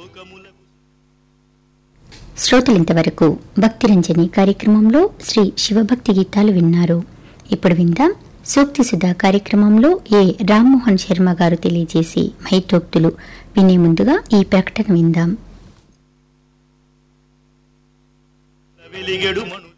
శ్రోతలింతవరకు భక్తిరంజని కార్యక్రమంలో శ్రీ శివభక్తి గీతాలు విన్నారు ఇప్పుడు విందాం సూక్తి సుధా కార్యక్రమంలో ఏ రామ్మోహన్ శర్మ గారు తెలియజేసి మైతోక్తులు వినే ముందుగా ఈ ప్రకటన విందాం వెలిగెడు మను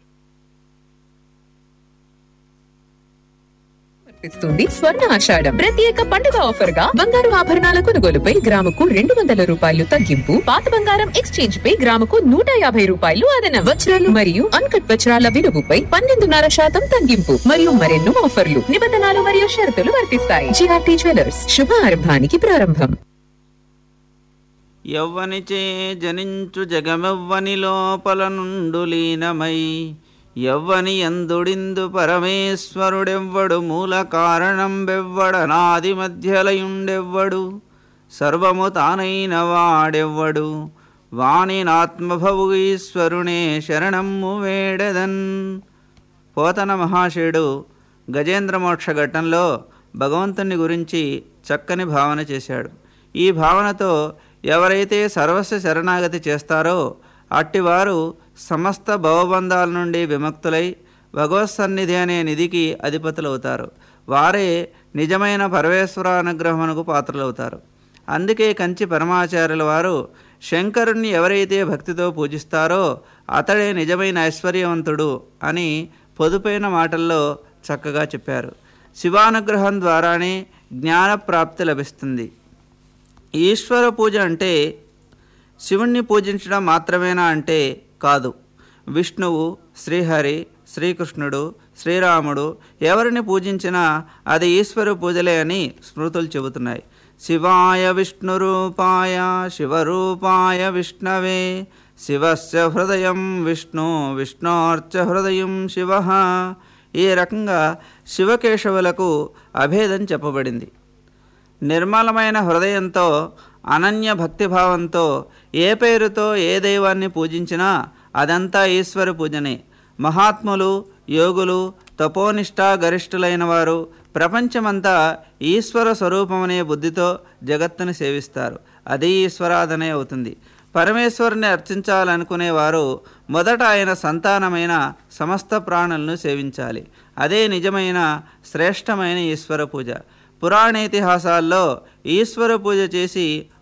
ఇస్తుంది స్వర్ణ ఆషాఢం ప్రత్యేక పండుగ ఆఫర్ గా బంగారు ఆభరణాల కొనుగోలుపై గ్రాముకు రెండు వందల రూపాయలు తగ్గింపు పాత బంగారం ఎక్స్చేంజ్ పై గ్రాముకు నూట యాభై రూపాయలు అదనం వజ్రాలు మరియు అన్కట్ వజ్రాల విలువపై పన్నెండున్నర శాతం తగ్గింపు మరియు మరెన్నో ఆఫర్లు నిబంధనలు మరియు షరతులు వర్తిస్తాయి జిఆర్టీ జ్యువెలర్స్ శుభారంభానికి ప్రారంభం యవ్వనిచే జనించు జగమెవ్వని లోపల నుండు లీనమై యవ్వని ఎందుడిందు పరమేశ్వరుడెవ్వడు మూల కారణం బెవ్వడనాది మధ్యలయుండెవ్వడు సర్వము తానైన వాడెవ్వడు వాణినాత్మభవు ఈశ్వరునే శరణమ్ము వేడెదన్ పోతన మహాశయుడు గజేంద్ర మోక్ష ఘట్టంలో భగవంతుని గురించి చక్కని భావన చేశాడు ఈ భావనతో ఎవరైతే సర్వస్వ శరణాగతి చేస్తారో అట్టివారు సమస్త భవబంధాల నుండి విముక్తులై భగవత్ సన్నిధి అనే నిధికి అధిపతులవుతారు వారే నిజమైన పరమేశ్వర అనుగ్రహమునకు పాత్రలవుతారు అందుకే కంచి పరమాచార్యుల వారు శంకరుణ్ణి ఎవరైతే భక్తితో పూజిస్తారో అతడే నిజమైన ఐశ్వర్యవంతుడు అని పొదుపైన మాటల్లో చక్కగా చెప్పారు శివానుగ్రహం ద్వారానే జ్ఞానప్రాప్తి లభిస్తుంది ఈశ్వర పూజ అంటే శివుణ్ణి పూజించడం మాత్రమేనా అంటే కాదు విష్ణువు శ్రీహరి శ్రీకృష్ణుడు శ్రీరాముడు ఎవరిని పూజించినా అది ఈశ్వర పూజలే అని స్మృతులు చెబుతున్నాయి శివాయ విష్ణురూపాయ శివరూపాయ విష్ణవే శివస్య హృదయం విష్ణు విష్ణోర్చ హృదయం శివ ఈ రకంగా శివకేశవులకు అభేదం చెప్పబడింది నిర్మలమైన హృదయంతో అనన్య భక్తిభావంతో ఏ పేరుతో ఏ దైవాన్ని పూజించినా అదంతా ఈశ్వర పూజనే మహాత్ములు యోగులు తపోనిష్టా గరిష్ఠులైన వారు ప్రపంచమంతా ఈశ్వర స్వరూపమనే బుద్ధితో జగత్తును సేవిస్తారు అది ఈశ్వరాధనే అవుతుంది పరమేశ్వరుని అర్చించాలనుకునేవారు మొదట ఆయన సంతానమైన సమస్త ప్రాణులను సేవించాలి అదే నిజమైన శ్రేష్టమైన ఈశ్వర పూజ పురాణేతిహాసాల్లో ఈశ్వర పూజ చేసి